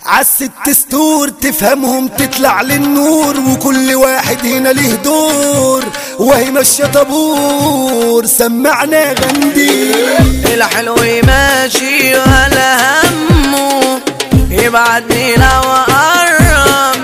عالست ستور تفهمهم تطلع للنور وكل واحد هنا له دور وهي ماشية طابور سمعنا غندي الحلو ماشي ولا همه يبعدني لو اقرب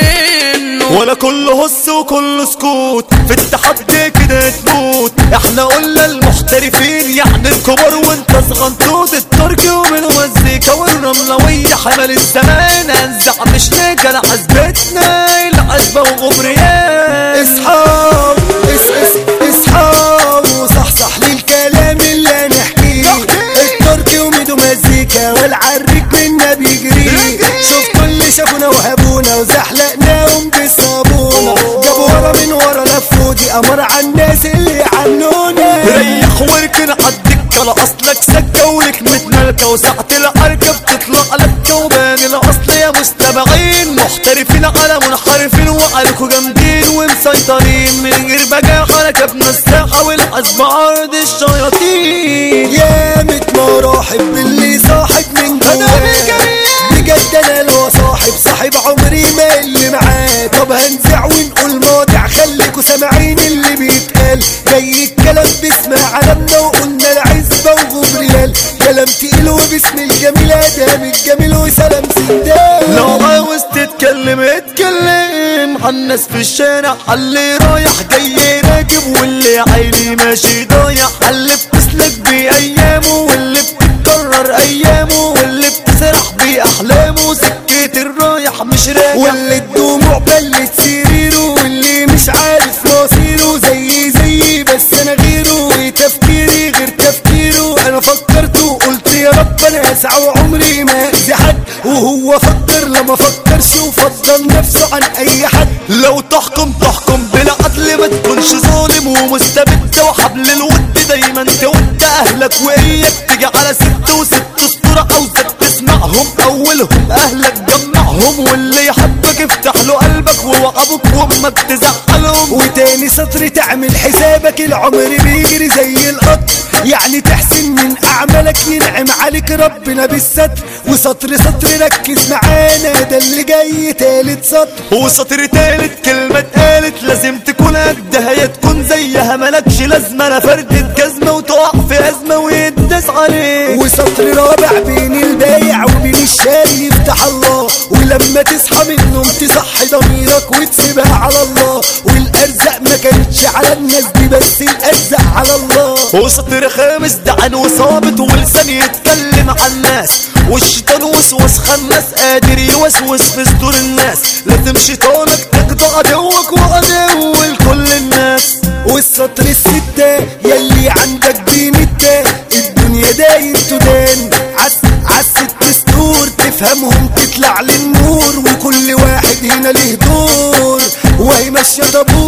منه ولا كله هس وكله سكوت في التحدي كده تموت احنا قلنا المحترفين يعني الكبار وانت صغنطوط التركي والمزيكا والرملوية حمل الزمان انزع مش نكر حسبتنا العزبة وغبريات اصحاب اس اس اصحاب وصحصح للكلام اللي نحكيه التركي وميدو مزيكا والعريك منا بيجري شوف كل شافونا وهبونا وزحلقناهم بالصابونة جابوا ورا من ورا لفوا دي امر على الناس اللي عنونا ريح واركن عالدكة لأصلك سكة ولكمة ملكة وساعة العركة بتطلع لك وبان الأصل يا مستمعين محترفين على منحرفين وعليكوا جامدين ومسيطرين من غير بقى حركة الساحة والحزب عرض الشياطين يا مت مراحب باللي صاحب من جواه بجد انا لو صاحب صاحب عمري ما اللي معاه طب هنزع ونقول ماضع خليكوا سامعين اللي بيتقال زي الكلام باسم علمنا وقلنا العزبة وغبريال كلام تقيل وباسم الجميل ادم الجميل وسلام سندال لو عاوز تتكلم اتكلم عن الناس في الشارع اللي رايح جاي راكب واللي عيني ماشي ضايع اللي بتسلك بأيامه واللي بتتكرر أيامه واللي بتسرح بأحلامه سكة الرايح مش راجع واللي الدموع بلت سريره واللي مش عارف مصيره زي زي بس انا غيره وتفكيري غير تفكيره انا فكرت وقلت يا رب انا اسعى وعمري ما اذي حد وهو فكر لما فكرش وفضل نفسه عن اي حد لو تحكم تحكم بلا عدل ما تكونش ظالم ومستبد وحبل الود دايما تود اهلك واياك تيجي على ست وست اسطورة عاوزك تسمعهم اولهم اهلك جمعهم واللي يحبك افتح له قلبك وهو ابوك وامك تزعلهم وتاني سطر تعمل حسابك العمر بيجري زي القطر يعني تحسن من اعمالك ينعم عليك ربنا بالستر وسطر سطر ركز معانا ده اللي جاي تالت سطر وسطر تالت كلمة اتقالت لازم تكون قدها يا تكون زيها ملكش لازمة انا فردة جزمة وتقع في ازمة ويداس عليك وسطر رابع بين البايع وبين الشاري يفتح الله ولما تصحى من النوم تصحي ضميرك وتسيبها على الله والارزاق ما كانتش على الناس دي بس الارزاق على الله وسطر خامس دعن وصابت ولسان يتكلم عن الناس والشيطان وسوس خناس قادر يوسوس في صدور الناس لازم شيطانك تقضى عدوك وعدو لكل الناس والسطر الستة يلي عندك بين التا الدنيا داير تدان عس عالست ستور تفهمهم تطلع للنور وكل واحد هنا له دور وهي ماشية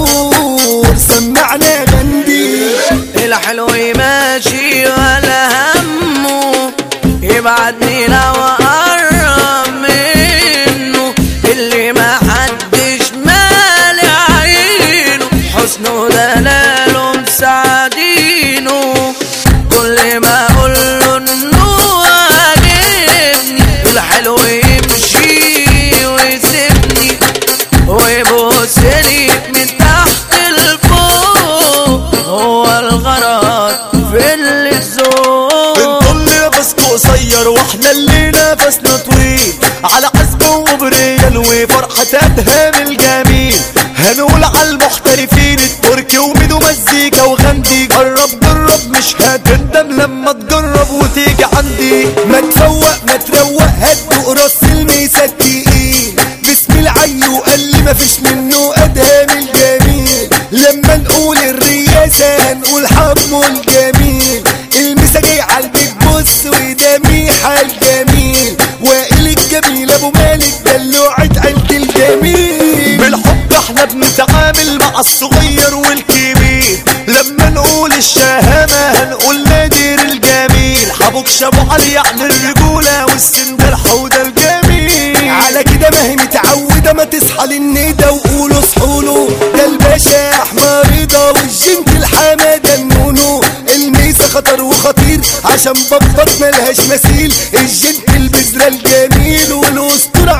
طابور سمعنا غندي الحلو ماشي ولا همه يبعدني لو اقرب منه اللي ما حدش مالي عينه حسنه دلاله مساعدينه كل ما اقول له انه عاجبني الحلو يمشي ويسيبني ويبص لي من تحت لفوق هو الغرض في اللي الذوق بنطل نفسك قصير واحنا اللي نفسنا طويل على حسب وبريال وفرحة ادهام الجميل هنقول على المحترفين التركي وميدو مزيكا وغندي جرب جرب مش هتندم لما تجرب وتيجي عندي ما تفوق ما تروق هدوء راس الميسة التقيل بسم العي وقال لي ما فيش منه ادهم الجميل لما نقول الرياسة هنقول حمو الجميل المسا جاي عالبيت بص وده ميحة الجميل وائل الجميل ابو مالك دلوعة عيلة الجميل بالحب احنا بنتعامل مع الصغير والكبير لما نقول الشهامة هنقول نادر الجميل حبوك شابو علي يعني الرجولة والسن ده الحوضة الجميل على كده ما هي متعودة ما تصحى للندى وقولوا صحوله ده الباشا احمر رضا والجنت الحمادة النونو الميسة خطر وخطير عشان بطبط ملهاش مثيل الجنت البذرة الجميل والاسطورة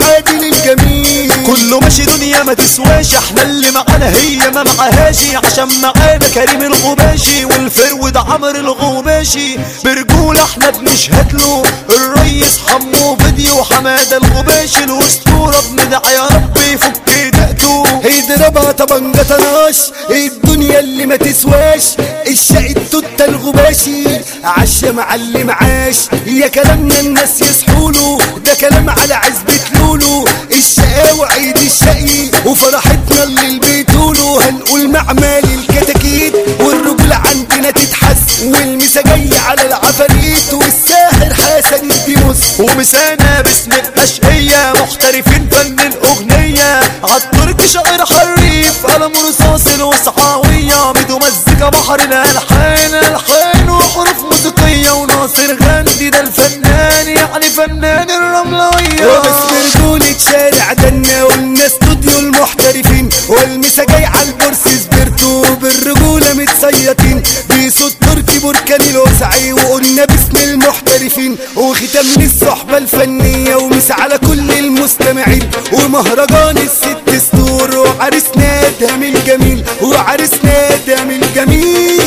احنا مع هاشي عشان معانا كريم الغباشي والفرود عمرو الغباشي برجولة احنا بنشهد له الريس حمو فيديو حمادة الغباشي الاسطورة بندعي يا رب يفك دقته اضربها طبنجة طناش الدنيا اللي ما تسواش الشقي التوتة الغباشي عشا معلم عاش يا كلامنا الناس يصحوله ده كلام على عزبة لولو الشقاوة عيد الشقي وفرحتنا اللي بيتولو هنقول معمال الكتاكيت والرجل عندنا تتحس والمسا جاي على العفاريت والساحر حسن الديموس ومسانا باسم الأشقية محترفين فن الأغنية عالترك شاعر حريف قلم رصاص الوصحاوية بدو مزيكا بحر الألحان ألحان وحروف موسيقية وناصر غندي ده الفنان يعني فنان الرملوية وبس رجولة شارع دنا قلنا استوديو المحترفين والمسا جاي على البورس سبرتو بالرجولة متصيطين بصوت تركي بركان الوسعي وقلنا باسم المحترفين وختام للصحبة الفنية ومسا على كل المستمعين ومهرجان الست ستور وعرسنا دام الجميل وعرسنا دام الجميل